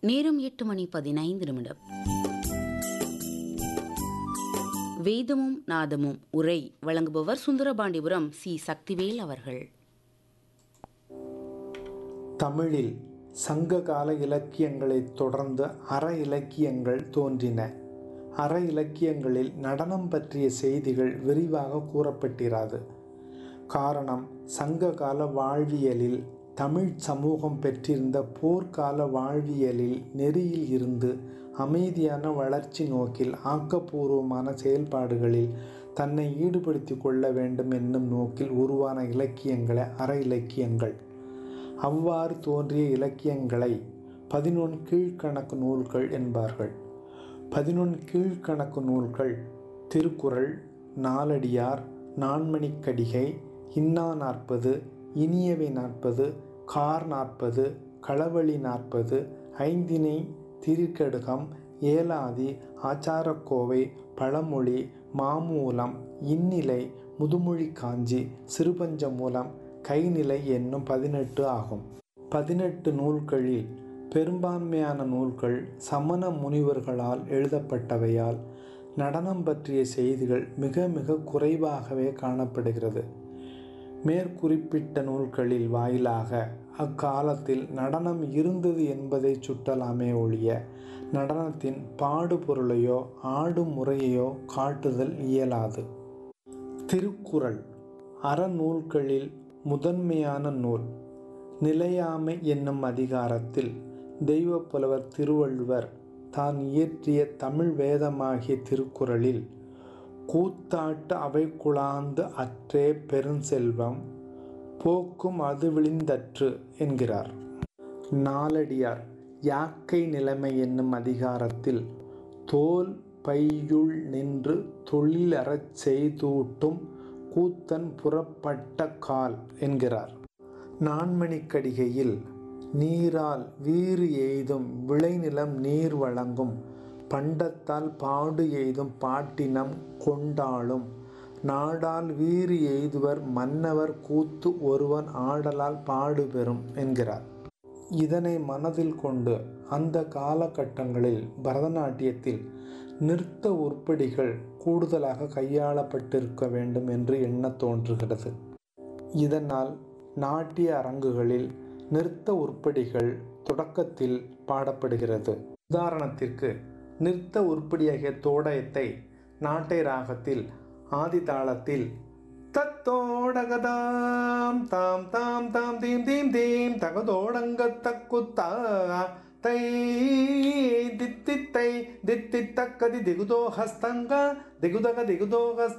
நேரம் எட்டு மணி பதினைந்து நிமிடம் வேதமும் நாதமும் உரை வழங்குபவர் சுந்தரபாண்டிபுரம் சி சக்திவேல் அவர்கள் தமிழில் சங்ககால இலக்கியங்களைத் தொடர்ந்து அற இலக்கியங்கள் தோன்றின அற இலக்கியங்களில் நடனம் பற்றிய செய்திகள் விரிவாக கூறப்பட்டிராது காரணம் சங்ககால வாழ்வியலில் தமிழ் சமூகம் பெற்றிருந்த போர்க்கால வாழ்வியலில் நெறியில் இருந்து அமைதியான வளர்ச்சி நோக்கில் ஆக்கப்பூர்வமான செயல்பாடுகளில் தன்னை ஈடுபடுத்திக் கொள்ள வேண்டும் என்னும் நோக்கில் உருவான இலக்கியங்களே அற இலக்கியங்கள் அவ்வாறு தோன்றிய இலக்கியங்களை பதினொன்று கீழ்கணக்கு நூல்கள் என்பார்கள் பதினொன்று கீழ்கணக்கு நூல்கள் திருக்குறள் நாலடியார் நான்மணிக்கடிகை இன்னா நாற்பது இனியவை நாற்பது கார் நாற்பது களவழி நாற்பது ஐந்தினை திருக்கடுகம் ஏலாதி ஆச்சாரக்கோவை பழமொழி மாமூலம் இந்நிலை முதுமொழி காஞ்சி சிறுபஞ்சமூலம் கைநிலை என்னும் பதினெட்டு ஆகும் பதினெட்டு நூல்களில் பெரும்பான்மையான நூல்கள் சமண முனிவர்களால் எழுதப்பட்டவையால் நடனம் பற்றிய செய்திகள் மிக மிக குறைவாகவே காணப்படுகிறது மேற்குறிப்பிட்ட நூல்களில் வாயிலாக அக்காலத்தில் நடனம் இருந்தது என்பதை சுட்டலாமே ஒழிய நடனத்தின் பாடுபொருளையோ ஆடும் முறையையோ காட்டுதல் இயலாது திருக்குறள் அறநூல்களில் முதன்மையான நூல் நிலையாமை என்னும் அதிகாரத்தில் தெய்வப்புலவர் திருவள்ளுவர் தான் இயற்றிய தமிழ் வேதமாகிய திருக்குறளில் கூத்தாட்டு அவை குழாந்து அற்றே பெருஞ்செல்வம் போக்கும் அது விழிந்தற்று என்கிறார் நாலடியார் யாக்கை நிலைமை என்னும் அதிகாரத்தில் தோல் பையுள் நின்று தொழிலறச் செய்தூட்டும் கூத்தன் புறப்பட்ட கால் என்கிறார் நான்மணிக்கடிகையில் நீரால் வீறு எய்தும் விளைநிலம் நீர் வழங்கும் பண்டத்தால் பாடு எய்தும் பாட்டினம் கொண்டாளும் நாடால் வீறு எய்துவர் மன்னவர் கூத்து ஒருவன் ஆடலால் பாடு பெறும் என்கிறார் இதனை மனதில் கொண்டு அந்த காலகட்டங்களில் பரதநாட்டியத்தில் நிறுத்த உருப்படிகள் கூடுதலாக கையாளப்பட்டிருக்க வேண்டும் என்று எண்ண தோன்றுகிறது இதனால் நாட்டிய அரங்குகளில் நிறுத்த உருப்படிகள் தொடக்கத்தில் பாடப்படுகிறது உதாரணத்திற்கு நிறுத்த உருப்படியாகிய தோடயத்தை நாட்டை ராகத்தில் ஆதி தாளத்தில் தத்தோடகதாம் தாம் தாம் தாம் தீம் தீம் தீம் தகதோடங்க தக்குத்தா தை தித்தித்தை தித்தித்தக்கதி திகுதோ ஹஸ்தங்க திகுதக திகுதோ ஹஸ்த